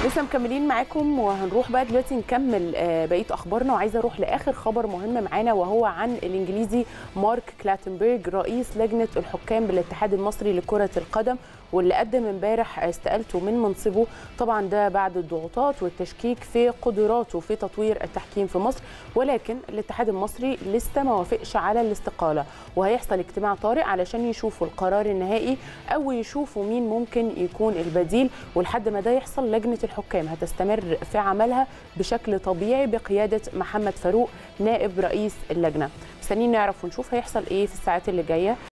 لسه مكملين معاكم وهنروح بقى دلوقتي نكمل آه، بقيه اخبارنا وعايزه اروح لاخر خبر مهم معانا وهو عن الانجليزي مارك كلاتنبرج رئيس لجنه الحكام بالاتحاد المصري لكره القدم واللي قدم امبارح استقالته من منصبه طبعا ده بعد الضغوطات والتشكيك في قدراته في تطوير التحكيم في مصر ولكن الاتحاد المصري لسه ما وافقش على الاستقاله وهيحصل اجتماع طارئ علشان يشوفوا القرار النهائي او يشوفوا مين ممكن يكون البديل ولحد ما ده يحصل لجنه الحكام هتستمر في عملها بشكل طبيعي بقياده محمد فاروق نائب رئيس اللجنه مستنيين نعرف ونشوف هيحصل ايه في الساعات اللي جايه